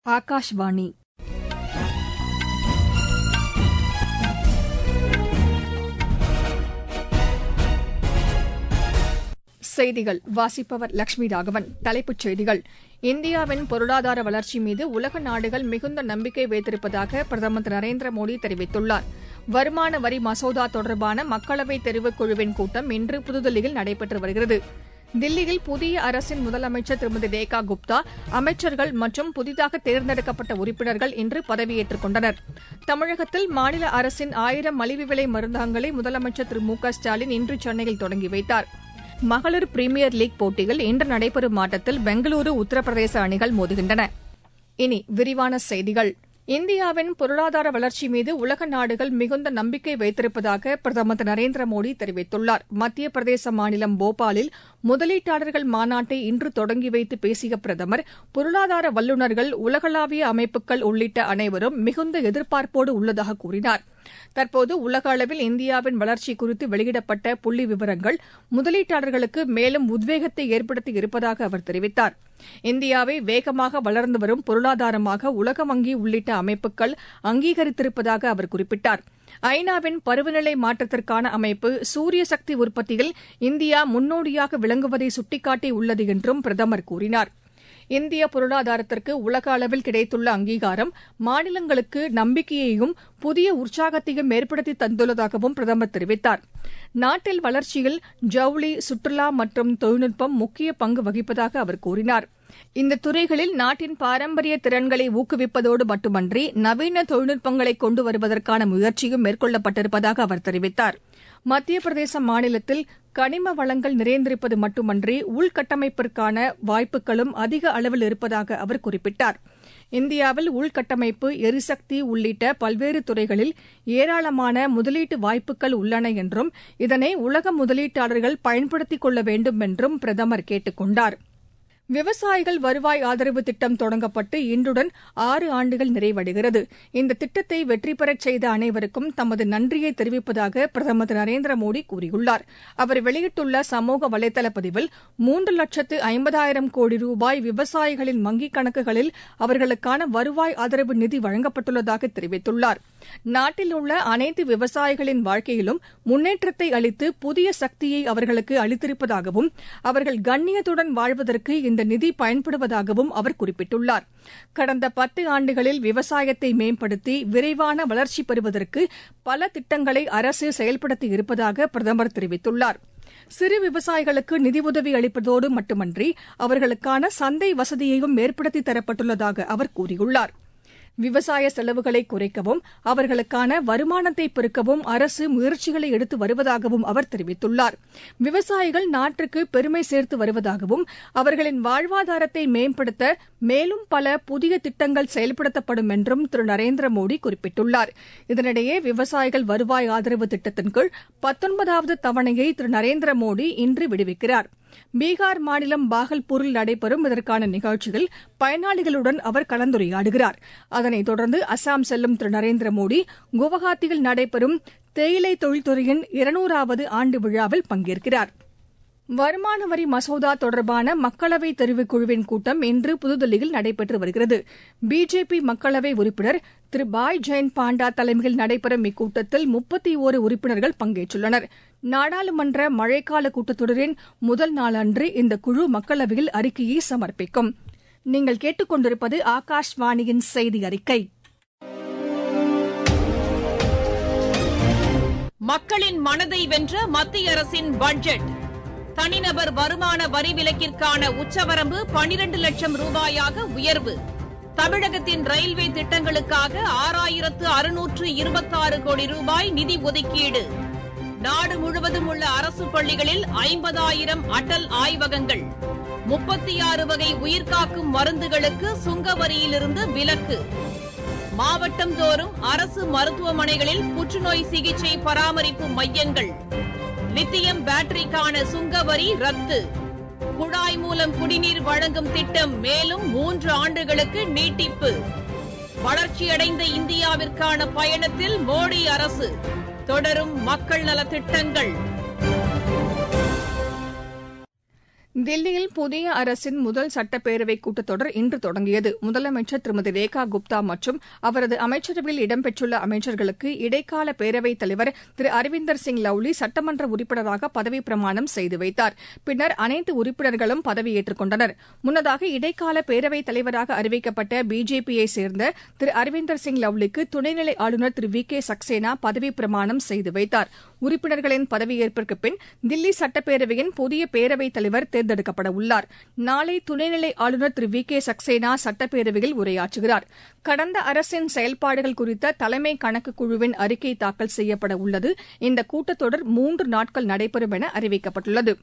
ஆகாஷ்வாணி செய்திகள் வாசிப்பவர் லட்சுமி ராகவன் தலைப்புச் செய்திகள் இந்தியாவின் பொருளாதார வளர்ச்சி மீது உலக நாடுகள் மிகுந்த நம்பிக்கை வைத்திருப்பதாக பிரதமர் திரு நரேந்திர மோடி தெரிவித்துள்ளார் வருமான வரி மசோதா தொடர்பான மக்களவைத் தெரிவுக் குழுவின் கூட்டம் இன்று புதுதில்லியில் நடைபெற்று வருகிறது தில்லியில் புதிய அரசின் முதலமைச்சர் திருமதி ரேகா குப்தா அமைச்சர்கள் மற்றும் புதிதாக தேர்ந்தெடுக்கப்பட்ட உறுப்பினர்கள் இன்று பதவியேற்றுக் கொண்டனர் தமிழகத்தில் மாநில அரசின் ஆயிரம் மலிவு விலை மருந்தகங்களை முதலமைச்சர் திரு மு க ஸ்டாலின் இன்று சென்னையில் தொடங்கி வைத்தார் மகளிர் பிரீமியர் லீக் போட்டியில் இன்று நடைபெறும் ஆட்டத்தில் பெங்களூரு உத்தரப்பிரதேச அணிகள் மோதுகின்றன இனி விரிவான செய்திகள் இந்தியாவின் பொருளாதார வளர்ச்சி மீது உலக நாடுகள் மிகுந்த நம்பிக்கை வைத்திருப்பதாக பிரதமர் திரு நரேந்திர மோடி தெரிவித்துள்ளார் மத்திய பிரதேச மாநிலம் போபாலில் முதலீட்டாளர்கள் மாநாட்டை இன்று தொடங்கி வைத்து பேசிய பிரதமர் பொருளாதார வல்லுநர்கள் உலகளாவிய அமைப்புகள் உள்ளிட்ட அனைவரும் மிகுந்த எதிர்பார்ப்போடு உள்ளதாக கூறினார் தற்போது உலக அளவில் இந்தியாவின் வளர்ச்சி குறித்து வெளியிடப்பட்ட புள்ளி விவரங்கள் முதலீட்டாளர்களுக்கு மேலும் உத்வேகத்தை ஏற்படுத்தி இருப்பதாக அவர் தெரிவித்தார் இந்தியாவை வேகமாக வளர்ந்து வரும் பொருளாதாரமாக உலக வங்கி உள்ளிட்ட அமைப்புகள் அங்கீகரித்திருப்பதாக அவர் குறிப்பிட்டார் ஐநாவின் பருவநிலை மாற்றத்திற்கான அமைப்பு சூரிய சக்தி உற்பத்தியில் இந்தியா முன்னோடியாக விளங்குவதை சுட்டிக்காட்டியுள்ளது என்றும் பிரதமர் கூறினார் இந்திய பொருளாதாரத்திற்கு உலக அளவில் கிடைத்துள்ள அங்கீகாரம் மாநிலங்களுக்கு நம்பிக்கையையும் புதிய உற்சாகத்தையும் ஏற்படுத்தி தந்துள்ளதாகவும் பிரதமர் தெரிவித்தார் நாட்டில் வளர்ச்சியில் ஜவுளி சுற்றுலா மற்றும் தொழில்நுட்பம் முக்கிய பங்கு வகிப்பதாக அவர் கூறினார் இந்த துறைகளில் நாட்டின் பாரம்பரிய திறன்களை ஊக்குவிப்பதோடு மட்டுமன்றி நவீன தொழில்நுட்பங்களை கொண்டு வருவதற்கான முயற்சியும் மேற்கொள்ளப்பட்டிருப்பதாக அவர் தெரிவித்தார் மத்திய பிரதேச மாநிலத்தில் கனிம வளங்கள் நிறைந்திருப்பது மட்டுமன்றி உள்கட்டமைப்பிற்கான வாய்ப்புகளும் அதிக அளவில் இருப்பதாக அவர் குறிப்பிட்டார் இந்தியாவில் உள்கட்டமைப்பு எரிசக்தி உள்ளிட்ட பல்வேறு துறைகளில் ஏராளமான முதலீட்டு வாய்ப்புகள் உள்ளன என்றும் இதனை உலக முதலீட்டாளர்கள் பயன்படுத்திக் கொள்ள வேண்டும் என்றும் பிரதமர் கேட்டுக் கொண்டாா் விவசாயிகள் வருவாய் ஆதரவு திட்டம் தொடங்கப்பட்டு இன்றுடன் ஆறு ஆண்டுகள் நிறைவடைகிறது இந்த திட்டத்தை வெற்றி பெறச் செய்த அனைவருக்கும் தமது நன்றியை தெரிவிப்பதாக பிரதமர் திரு நரேந்திர மோடி கூறியுள்ளார் அவர் வெளியிட்டுள்ள சமூக வலைதள பதிவில் மூன்று லட்சத்து ஐம்பதாயிரம் கோடி ரூபாய் விவசாயிகளின் வங்கிக் கணக்குகளில் அவர்களுக்கான வருவாய் ஆதரவு நிதி வழங்கப்பட்டுள்ளதாக தெரிவித்துள்ளார் நாட்டில் உள்ள அனைத்து விவசாயிகளின் வாழ்க்கையிலும் முன்னேற்றத்தை அளித்து புதிய சக்தியை அவர்களுக்கு அளித்திருப்பதாகவும் அவர்கள் கண்ணியத்துடன் வாழ்வதற்கு இந்த நிதி பயன்படுவதாகவும் அவர் குறிப்பிட்டுள்ளார் கடந்த பத்து ஆண்டுகளில் விவசாயத்தை மேம்படுத்தி விரைவான வளர்ச்சி பெறுவதற்கு பல திட்டங்களை அரசு செயல்படுத்தி இருப்பதாக பிரதமர் தெரிவித்துள்ளார் சிறு விவசாயிகளுக்கு நிதியுதவி அளிப்பதோடு மட்டுமன்றி அவர்களுக்கான சந்தை வசதியையும் ஏற்படுத்தி தரப்பட்டுள்ளதாக அவர் கூறியுள்ளார் விவசாய செலவுகளை குறைக்கவும் அவர்களுக்கான வருமானத்தை பெருக்கவும் அரசு முயற்சிகளை எடுத்து வருவதாகவும் அவர் தெரிவித்துள்ளார் விவசாயிகள் நாட்டிற்கு பெருமை சேர்த்து வருவதாகவும் அவர்களின் வாழ்வாதாரத்தை மேம்படுத்த மேலும் பல புதிய திட்டங்கள் செயல்படுத்தப்படும் என்றும் திரு நரேந்திர மோடி குறிப்பிட்டுள்ளார் இதனிடையே விவசாயிகள் வருவாய் ஆதரவு திட்டத்தின் கீழ் பத்தொன்பதாவது தவணையை திரு நரேந்திர மோடி இன்று விடுவிக்கிறார் பீகார் மாநிலம் பாகல்பூரில் நடைபெறும் இதற்கான நிகழ்ச்சியில் பயனாளிகளுடன் அவர் கலந்துரையாடுகிறார் அதனைத் தொடர்ந்து அசாம் செல்லும் திரு நரேந்திர மோடி குவஹாத்தியில் நடைபெறும் தேயிலை தொழில்துறையின் இருநூறாவது ஆண்டு விழாவில் பங்கேற்கிறார் வருமான வரி மசோதா தொடர்பான மக்களவை தெரிவுக்குழுவின் கூட்டம் இன்று புதுதில்லியில் நடைபெற்று வருகிறது பிஜேபி மக்களவை உறுப்பினர் திரு பாய் ஜெயன் பாண்டா தலைமையில் நடைபெறும் இக்கூட்டத்தில் முப்பத்தி ஒரு உறுப்பினர்கள் பங்கேற்றுள்ளனர் நாடாளுமன்ற மழைக்கால கூட்டத்தொடரின் முதல் நாளன்று இந்த குழு மக்களவையில் அறிக்கையை சமர்ப்பிக்கும் நீங்கள் கேட்டுக்கொண்டிருப்பது ஆகாஷ்வாணியின் செய்தி அறிக்கை மக்களின் மனதை வென்ற மத்திய அரசின் பட்ஜெட் தனிநபர் வருமான வரி விலக்கிற்கான உச்சவரம்பு பனிரண்டு லட்சம் ரூபாயாக உயர்வு தமிழகத்தின் ரயில்வே திட்டங்களுக்காக ஆறாயிரத்து அறுநூற்று இருபத்தாறு கோடி ரூபாய் நிதி ஒதுக்கீடு நாடு முழுவதும் உள்ள அரசு பள்ளிகளில் ஐம்பதாயிரம் அடல் ஆய்வகங்கள் முப்பத்தி ஆறு வகை உயிர்காக்கும் மருந்துகளுக்கு சுங்க வரியிலிருந்து விலக்கு மாவட்டம் தோறும் அரசு மருத்துவமனைகளில் புற்றுநோய் சிகிச்சை பராமரிப்பு மையங்கள் லித்தியம் பேட்டரிக்கான சுங்க வரி ரத்து குழாய் மூலம் குடிநீர் வழங்கும் திட்டம் மேலும் மூன்று ஆண்டுகளுக்கு நீட்டிப்பு வளர்ச்சியடைந்த இந்தியாவிற்கான பயணத்தில் மோடி அரசு தொடரும் மக்கள் நலத்திட்டங்கள் தில்லியில் புதிய அரசின் முதல் சட்டப்பேரவை கூட்டத்தொடர் இன்று தொடங்கியது முதலமைச்சர் திருமதி ரேகா குப்தா மற்றும் அவரது அமைச்சரவையில் இடம்பெற்றுள்ள அமைச்சர்களுக்கு இடைக்கால பேரவைத் தலைவர் திரு அரவிந்தர் சிங் லவ்லி சட்டமன்ற உறுப்பினராக பதவிப் பிரமாணம் செய்து வைத்தார் பின்னர் அனைத்து உறுப்பினர்களும் பதவியேற்றுக் கொண்டனர் முன்னதாக இடைக்கால பேரவைத் தலைவராக அறிவிக்கப்பட்ட பிஜேபியை சேர்ந்த திரு அரவிந்தர் சிங் லவ்லிக்கு துணைநிலை ஆளுநர் திரு வி கே சக்சேனா பதவிப் பிரமாணம் செய்து வைத்தார் உறுப்பினர்களின் பதவியேற்பிற்கு பின் தில்லி சட்டப்பேரவையின் புதிய பேரவைத் தலைவர் தேர்ந்தெடுக்கப்பட உள்ளார் நாளை துணைநிலை ஆளுநர் திரு வி கே சக்சேனா சட்டப்பேரவையில் உரையாற்றுகிறார் கடந்த அரசின் செயல்பாடுகள் குறித்த தலைமை கணக்கு குழுவின் அறிக்கை தாக்கல் செய்யப்பட உள்ளது இந்த கூட்டத்தொடர் மூன்று நாட்கள் நடைபெறும் என அறிவிக்கப்பட்டுள்ளது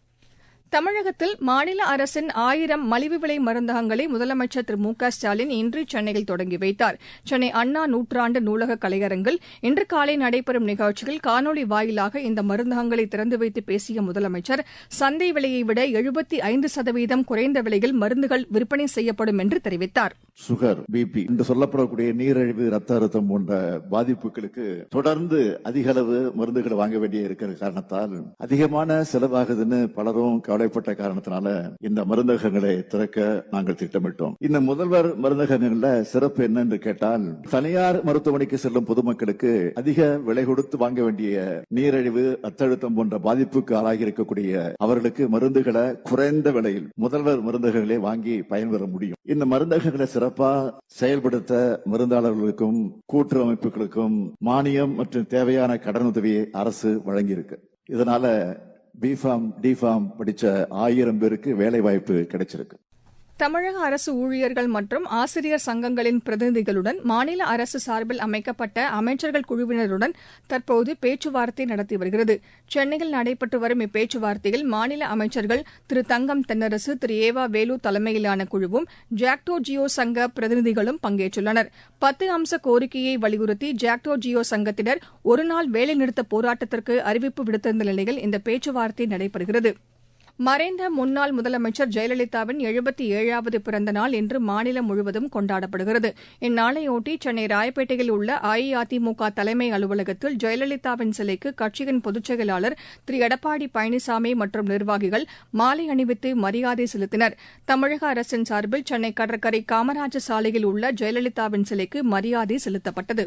தமிழகத்தில் மாநில அரசின் ஆயிரம் மலிவு விலை மருந்தகங்களை முதலமைச்சர் திரு மு க ஸ்டாலின் இன்று சென்னையில் தொடங்கி வைத்தார் சென்னை அண்ணா நூற்றாண்டு நூலக கலையரங்கில் இன்று காலை நடைபெறும் நிகழ்ச்சியில் காணொலி வாயிலாக இந்த மருந்தகங்களை திறந்து வைத்து பேசிய முதலமைச்சர் சந்தை விலையை விட எழுபத்தி ஐந்து சதவீதம் குறைந்த விலையில் மருந்துகள் விற்பனை செய்யப்படும் என்று தெரிவித்தார் சுகர் பிபி என்று சொல்லப்படக்கூடிய நீரிழிவு ரத்த அழுத்தம் போன்ற பாதிப்புகளுக்கு தொடர்ந்து அதிக அளவு மருந்துகள் வாங்க வேண்டிய இருக்கிற காரணத்தால் அதிகமான செலவாகுதுன்னு பலரும் கவலைப்பட்ட காரணத்தினால இந்த மருந்தகங்களை திறக்க நாங்கள் திட்டமிட்டோம் இந்த முதல்வர் மருந்தகங்கள்ல சிறப்பு என்னன்னு கேட்டால் தனியார் மருத்துவமனைக்கு செல்லும் பொதுமக்களுக்கு அதிக விலை கொடுத்து வாங்க வேண்டிய நீரிழிவு ரத்த அழுத்தம் போன்ற பாதிப்புக்கு ஆளாகி இருக்கக்கூடிய அவர்களுக்கு மருந்துகளை குறைந்த விலையில் முதல்வர் மருந்தகங்களே வாங்கி பயன்பெற முடியும் இந்த மருந்தகங்களை சிறப்பா செயல்படுத்த மருந்தாளர்களுக்கும் கூட்டு அமைப்புகளுக்கும் மானியம் மற்றும் தேவையான கடனுதவியை அரசு வழங்கியிருக்கு இதனால பிஃபார்ம் டிஃபார்ம் படிச்ச ஆயிரம் பேருக்கு வேலை வாய்ப்பு கிடைச்சிருக்கு தமிழக அரசு ஊழியர்கள் மற்றும் ஆசிரியர் சங்கங்களின் பிரதிநிதிகளுடன் மாநில அரசு சார்பில் அமைக்கப்பட்ட அமைச்சர்கள் குழுவினருடன் தற்போது பேச்சுவார்த்தை நடத்தி வருகிறது சென்னையில் நடைபெற்று வரும் இப்பேச்சுவார்த்தையில் மாநில அமைச்சர்கள் திரு தங்கம் தென்னரசு திரு ஏவா வேலு தலைமையிலான குழுவும் ஜாக்டோ ஜியோ சங்க பிரதிநிதிகளும் பங்கேற்றுள்ளனர் பத்து அம்ச கோரிக்கையை வலியுறுத்தி ஜாக்டோ ஜியோ சங்கத்தினர் ஒருநாள் வேலைநிறுத்த போராட்டத்திற்கு அறிவிப்பு விடுத்திருந்த நிலையில் இந்த பேச்சுவார்த்தை நடைபெறுகிறது மறைந்த முன்னாள் முதலமைச்சர் ஜெயலலிதாவின் எழுபத்தி ஏழாவது பிறந்த நாள் இன்று மாநிலம் முழுவதும் கொண்டாடப்படுகிறது இந்நாளையொட்டி சென்னை ராயப்பேட்டையில் உள்ள அஇஅதிமுக தலைமை அலுவலகத்தில் ஜெயலலிதாவின் சிலைக்கு கட்சியின் பொதுச் செயலாளர் திரு எடப்பாடி பழனிசாமி மற்றும் நிர்வாகிகள் மாலை அணிவித்து மரியாதை செலுத்தினர் தமிழக அரசின் சார்பில் சென்னை கடற்கரை காமராஜர் சாலையில் உள்ள ஜெயலலிதாவின் சிலைக்கு மரியாதை செலுத்தப்பட்டது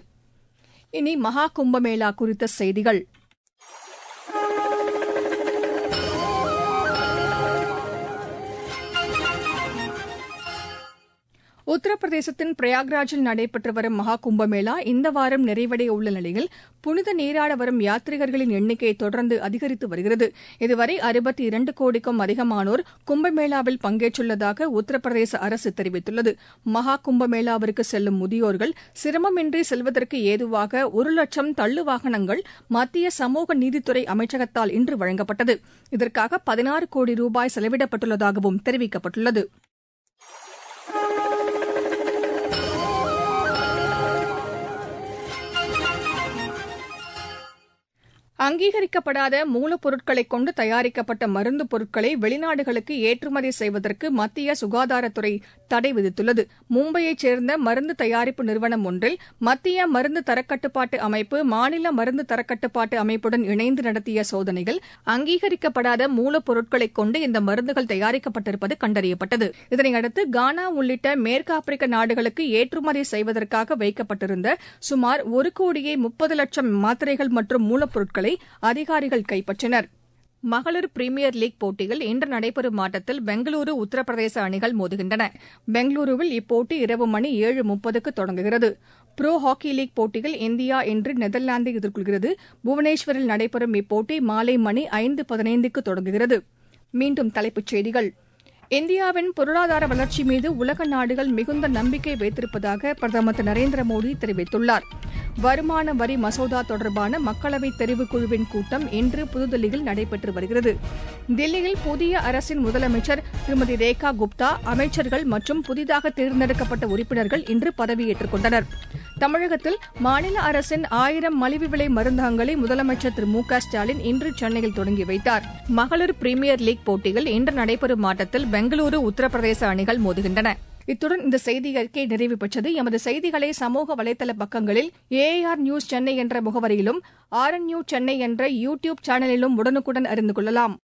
இனி மகா கும்பமேளா குறித்த செய்திகள் உத்தரப்பிரதேசத்தின் பிரயாக்ராஜில் நடைபெற்று வரும் மகா கும்பமேளா இந்த வாரம் நிறைவடைய உள்ள நிலையில் புனித நீராட வரும் யாத்ரீகர்களின் எண்ணிக்கை தொடர்ந்து அதிகரித்து வருகிறது இதுவரை அறுபத்தி இரண்டு கோடிக்கும் அதிகமானோர் கும்பமேளாவில் பங்கேற்றுள்ளதாக உத்தரப்பிரதேச அரசு தெரிவித்துள்ளது மகா கும்பமேளாவிற்கு செல்லும் முதியோர்கள் சிரமமின்றி செல்வதற்கு ஏதுவாக ஒரு லட்சம் தள்ளு வாகனங்கள் மத்திய சமூக நீதித்துறை அமைச்சகத்தால் இன்று வழங்கப்பட்டது இதற்காக பதினாறு கோடி ரூபாய் செலவிடப்பட்டுள்ளதாகவும் தெரிவிக்கப்பட்டுள்ளது அங்கீகரிக்கப்படாத மூலப்பொருட்களைக் கொண்டு தயாரிக்கப்பட்ட மருந்து பொருட்களை வெளிநாடுகளுக்கு ஏற்றுமதி செய்வதற்கு மத்திய சுகாதாரத்துறை தடை விதித்துள்ளது மும்பையைச் சேர்ந்த மருந்து தயாரிப்பு நிறுவனம் ஒன்றில் மத்திய மருந்து தரக்கட்டுப்பாட்டு அமைப்பு மாநில மருந்து தரக்கட்டுப்பாட்டு அமைப்புடன் இணைந்து நடத்திய சோதனையில் அங்கீகரிக்கப்படாத மூலப்பொருட்களைக் கொண்டு இந்த மருந்துகள் தயாரிக்கப்பட்டிருப்பது கண்டறியப்பட்டது இதனையடுத்து கானா உள்ளிட்ட மேற்கு ஆப்பிரிக்க நாடுகளுக்கு ஏற்றுமதி செய்வதற்காக வைக்கப்பட்டிருந்த சுமார் ஒரு கோடியே முப்பது லட்சம் மாத்திரைகள் மற்றும் மூலப்பொருட்களை அதிகாரிகள் கைப்பற்றினர் மகளிர் பிரீமியர் லீக் போட்டியில் இன்று நடைபெறும் ஆட்டத்தில் பெங்களூரு உத்தரப்பிரதேச அணிகள் மோதுகின்றன பெங்களூருவில் இப்போட்டி இரவு மணி ஏழு முப்பதுக்கு தொடங்குகிறது புரோ ஹாக்கி லீக் போட்டியில் இந்தியா இன்று நெதர்லாந்தை எதிர்கொள்கிறது புவனேஸ்வரில் நடைபெறும் இப்போட்டி மாலை மணி ஐந்து பதினைந்துக்கு தொடங்குகிறது மீண்டும் தலைப்புச் செய்திகள் இந்தியாவின் பொருளாதார வளர்ச்சி மீது உலக நாடுகள் மிகுந்த நம்பிக்கை வைத்திருப்பதாக பிரதமர் திரு நரேந்திர மோடி தெரிவித்துள்ளார் வருமான வரி மசோதா தொடர்பான மக்களவை தெரிவுக்குழுவின் கூட்டம் இன்று புதுதில்லியில் நடைபெற்று வருகிறது தில்லியில் புதிய அரசின் முதலமைச்சர் திருமதி ரேகா குப்தா அமைச்சர்கள் மற்றும் புதிதாக தேர்ந்தெடுக்கப்பட்ட உறுப்பினர்கள் இன்று பதவியேற்றுக் கொண்டனர் தமிழகத்தில் மாநில அரசின் ஆயிரம் மலிவு விலை மருந்தகங்களை முதலமைச்சர் திரு மு க ஸ்டாலின் இன்று சென்னையில் தொடங்கி வைத்தார் மகளிர் பிரீமியர் லீக் போட்டியில் இன்று நடைபெறும் ஆட்டத்தில் பெங்களூரு உத்தரப்பிரதேச அணிகள் மோதுகின்றன இத்துடன் இந்த செய்தி அறிக்கை நிறைவு பெற்றது எமது செய்திகளை சமூக வலைதள பக்கங்களில் ஏஆர் நியூஸ் சென்னை என்ற முகவரியிலும் ஆர் என் நியூஸ் சென்னை என்ற யூ டியூப் சேனலிலும் உடனுக்குடன் அறிந்து கொள்ளலாம்